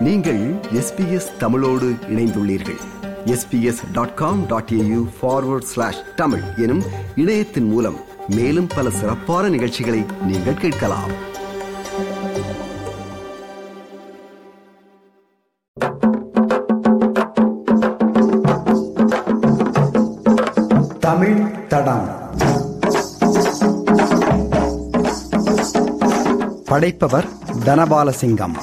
நீங்கள் எஸ்பிஎஸ் தமிழோடு இணைந்துள்ளீர்கள் SBS dot com dot AU forward slash Tamil எனும் இணையத்தின் மூலம் மேலும் பல சிறப்பான நிகழ்ச்சிகளை நீங்கள் கேட்கலாம் தமிழ் தடம் படைப்பவர் தனபாலசிங்கம்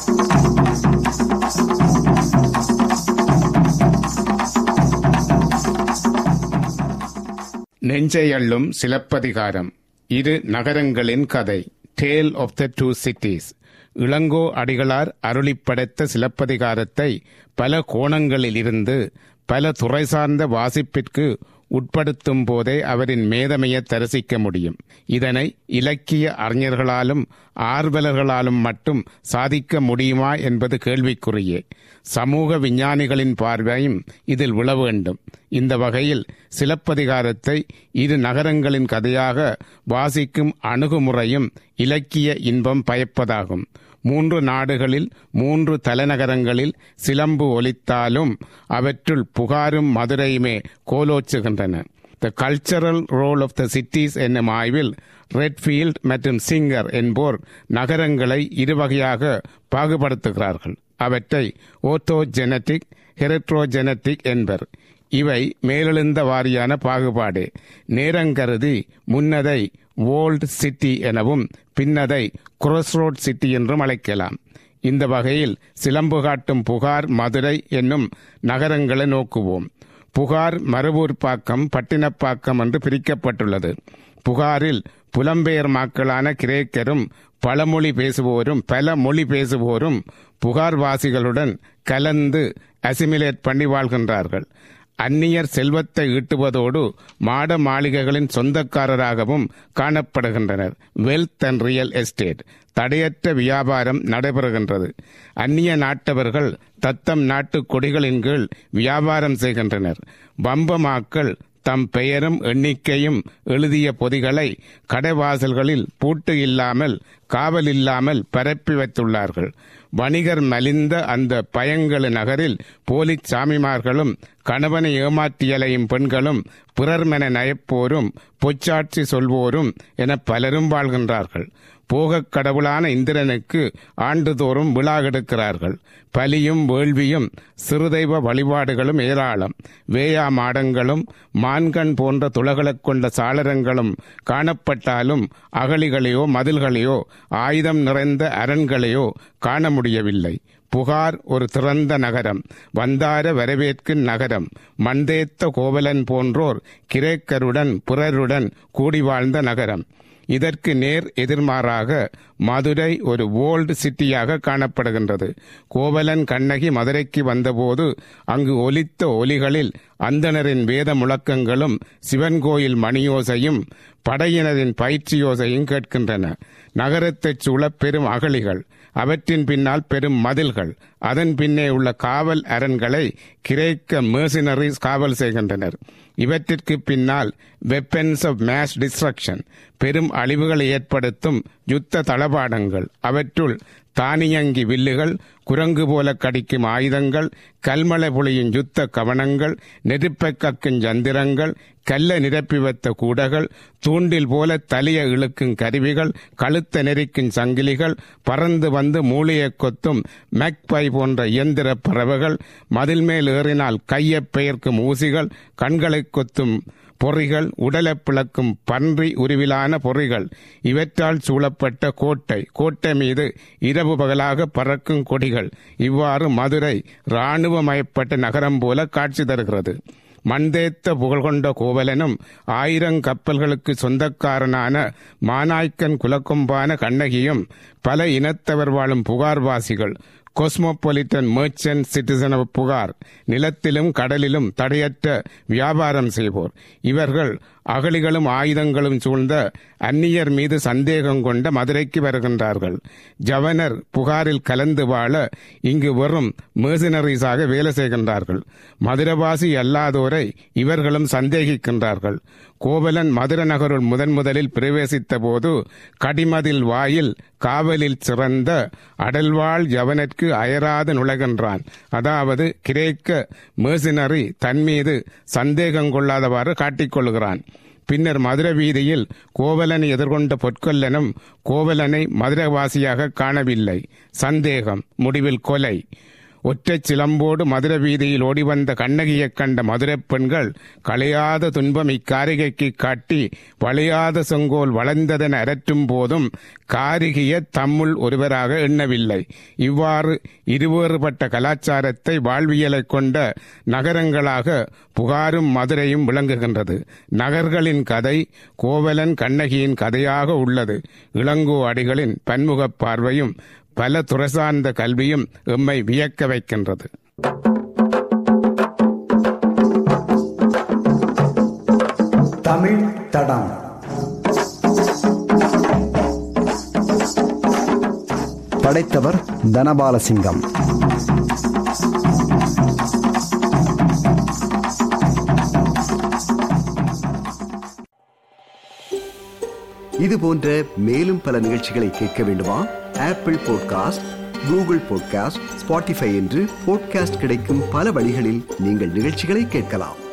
நெஞ்சையள்ளும் சிலப்பதிகாரம் இரு நகரங்களின் கதை tale of the two cities Ilango Adigalar அருளிப்படைத்த சிலப்பதிகாரத்தை பல கோணங்களில் இருந்து பல துறை சார்ந்த வாசிப்பிற்கு உட்படுத்தும் போதே அவரின் மேதமையை தரிசிக்க முடியும் இதனை இலக்கிய அறிஞர்களாலும் ஆர்வலர்களாலும் மட்டும் சாதிக்க முடியுமா என்பது கேள்விக்குறியே சமூக விஞ்ஞானிகளின் பார்வையும் இதில் விழ வேண்டும் இந்த வகையில் சிலப்பதிகாரத்தை இரு நகரங்களின் கதையாக வாசிக்கும் அணுகுமுறையும் இலக்கிய இன்பம் பயப்பதாகும் மூன்று நாடுகளில் மூன்று தலைநகரங்களில் சிலம்பு ஒலித்தாலும் அவற்றுள் புகாரும் மதுரையுமே கோலோச்சுகின்றன the cultural role of the cities என்னும் ஆய்வில் ரெட்ஃபீல்ட் மற்றும் சிங்கர் என்போர் நகரங்களை இருவகையாக பாகுபடுத்துகிறார்கள் அவற்றை ஓட்டோஜெனட்டிக் ஹெரட்ரோஜெனட்டிக் என்பர் இவை மேலெழுந்த வாரியான பாகுபாடு நேரங்கருதி முன்னதை ஓல்ட் சிட்டி எனவும் பின்னதை குரோஸ்ரோட் சிட்டி என்றும் அழைக்கலாம் இந்த வகையில் சிலம்பு காட்டும் புகார் மதுரை என்னும் நகரங்களை நோக்குவோம் புகார் மரபூர்பாக்கம் பட்டினப்பாக்கம் என்று பிரிக்கப்பட்டுள்ளது புகாரில் புலம்பெயர் மக்களான கிரேக்கரும் பழமொழி பேசுவோரும் பல மொழி பேசுவோரும் புகார்வாசிகளுடன் கலந்து அசிமிலேட் பண்ணி வாழ்கின்றார்கள் அந்நியர் செல்வத்தை ஈட்டுவதோடு மாட மாளிகைகளின் சொந்தக்காரராகவும் காணப்படுகின்றனர் வெல்த் அண்ட் ரியல் எஸ்டேட் தடையற்ற வியாபாரம் நடைபெறுகின்றது அந்நிய நாட்டவர்கள் தத்தம் நாட்டு கொடிகளின் கீழ் வியாபாரம் செய்கின்றனர் வம்பமாக்கள் தம் பெயரும் எண்ணிக்கையும் எழுதிய பொதிகளை கடைவாசல்களில் பூட்டு இல்லாமல் காவல் இல்லாமல் பரப்பி வைத்துள்ளார்கள் வணிகர் மலிந்த அந்த பயங்கல நகரில் போலிச் சாமிமார்களும் கணவனை ஏமாற்றியலையும் பெண்களும் பிறர்மென நயப்போரும் பொச்சாட்சி சொல்வோரும் என பலரும் வாழ்கின்றார்கள் போகக் கடவுளான இந்திரனுக்கு ஆண்டுதோறும் விழா எடுக்கிறார்கள் பலியும் வேள்வியும் சிறுதெய்வ வழிபாடுகளும் ஏராளம் வேயா மாடங்களும் மான்கண் போன்ற துளகளைக் கொண்ட சாளரங்களும் காணப்பட்டாலும் அகழிகளையோ மதில்களையோ ஆயுதம் நிறைந்த அரண்களையோ காண முடியவில்லை புகார் ஒரு திறந்த நகரம் வந்தார வரவேற்கும் நகரம் மந்தேத்த கோவலன் போன்றோர் கிரேக்கருடன் பிறருடன் கூடி வாழ்ந்த நகரம் இதற்கு நேர் எதிர்மாறாக மதுரை ஒரு ஓல்டு சிட்டியாக காணப்படுகின்றது கோவலன் கண்ணகி மதுரைக்கு வந்தபோது அங்கு ஒலித்த ஒலிகளில் அந்தணரின் வேத முழக்கங்களும் சிவன் கோயில் மணியோசையும் படையினரின் பயிற்சியோசையும் கேட்கின்றன நகரத்தைச் சூழ பெரும் அகழிகள் அவற்றின் பின்னால் பெரும் மதில்கள் அதன் பின்னே உள்ள காவல் அரண்களை கிரேக்க மேர்சினரிஸ் காவல் செய்கின்றனர் இவற்றிற்கு பின்னால் வெப்பன்ஸ் ஆஃப் மேஸ் டிஸ்ட்ரக்ஷன் பெரும் அழிவுகளை ஏற்படுத்தும் யுத்த தளபாடங்கள் அவற்றுள் தானியங்கி வில்லுகள் குரங்கு போல கடிக்கும் ஆயுதங்கள் கல்மலை புலியின் யுத்த கவனங்கள் நெருப்பை கக்கும் சந்திரங்கள் கல்ல நிரப்பி வைத்த கூடகள் தூண்டில் போல தலைய இழுக்கும் கருவிகள் கழுத்த நெரிக்கும் சங்கிலிகள் பறந்து வந்து மூளையை கொத்தும் மெக்பை போன்ற இயந்திர பறவைகள் மதில் மேல் ஏறினால் கையை பெயர்க்கும் ஊசிகள் கண்களை கொத்தும் பொறிகள் உடலை பிளக்கும் பன்றி உருவிலான பொறிகள் இவற்றால் சூழப்பட்ட கோட்டை கோட்டை மீது இரவு பகலாக பறக்கும் கொடிகள் இவ்வாறு மதுரை இராணுவமயப்பட்ட நகரம் போல காட்சி தருகிறது மண்தேத்த புகழ்கொண்ட கோவலனும் ஆயிரம் கப்பல்களுக்கு சொந்தக்காரனான மானாய்க்கன் குலக்கொம்பான கண்ணகியும் பல இனத்தவர் வாழும் புகார்வாசிகள் cosmopolitan merchant citizen of Puhar நிலத்திலும் கடலிலும் தடையற்ற வியாபாரம் செய்வோர் இவர்கள் அகழிகளும் ஆயுதங்களும் சூழ்ந்த அந்நியர் மீது சந்தேகம் கொண்ட மதுரைக்கு வருகின்றார்கள் ஜவனர் புகாரில் கலந்து வாழ இங்கு வெறும் மேசினரிஸாக வேலை செய்கின்றார்கள் மதுரவாசி அல்லாதோரை இவர்களும் சந்தேகிக்கின்றார்கள் கோவலன் மதுர நகருள் முதன் முதலில் பிரவேசித்த போது கடிமதில் வாயில் காவலில் சிறந்த அடல்வாழ் யவனற்கு அயராது நுழைகின்றான் அதாவது கிரேக்க மேசினரி தன் மீது சந்தேகம் கொள்ளாதவாறு காட்டிக்கொள்கிறான் பின்னர் மதுர வீதியில் கோவலனை எதிர்கொண்ட பொற்கொல்லனும் கோவலனை மதுரவாசியாக காணவில்லை சந்தேகம் முடிவில் கொலை ஒற்றைச் சிலம்போடு மதுர வீதியில் ஓடிவந்த கண்ணகியைக் கண்ட மதுரைப் பெண்கள் களையாத துன்பம் இக்காரிகைக்கு காட்டி வளையாத செங்கோல் வளைந்ததென அரற்றும் போதும் காரிகைய தம்முள் ஒருவராக எண்ணவில்லை இவ்வாறு இருவேறுபட்ட கலாச்சாரத்தை வாழ்வியலைக் கொண்ட நகரங்களாக புகாரும் மதுரையும் விளங்குகின்றது நகர்களின் கதை கோவலன் கண்ணகியின் கதையாக உள்ளது இளங்கோ அடிகளின் பன்முகப் பார்வையும் பல துறை சார்ந்த கல்வியும் எம்மை வியக்க வைக்கின்றது தமிழ் தடம் படைத்தவர் தனபாலசிங்கம் இது போன்ற மேலும் பல நிகழ்ச்சிகளை கேட்க வேண்டுமா Apple podcast Google podcast Spotify என்று பாட்காஸ்ட் கிடைக்கும் பல வழிகளில் நீங்கள் நிகழ்ச்சிகளை கேட்கலாம்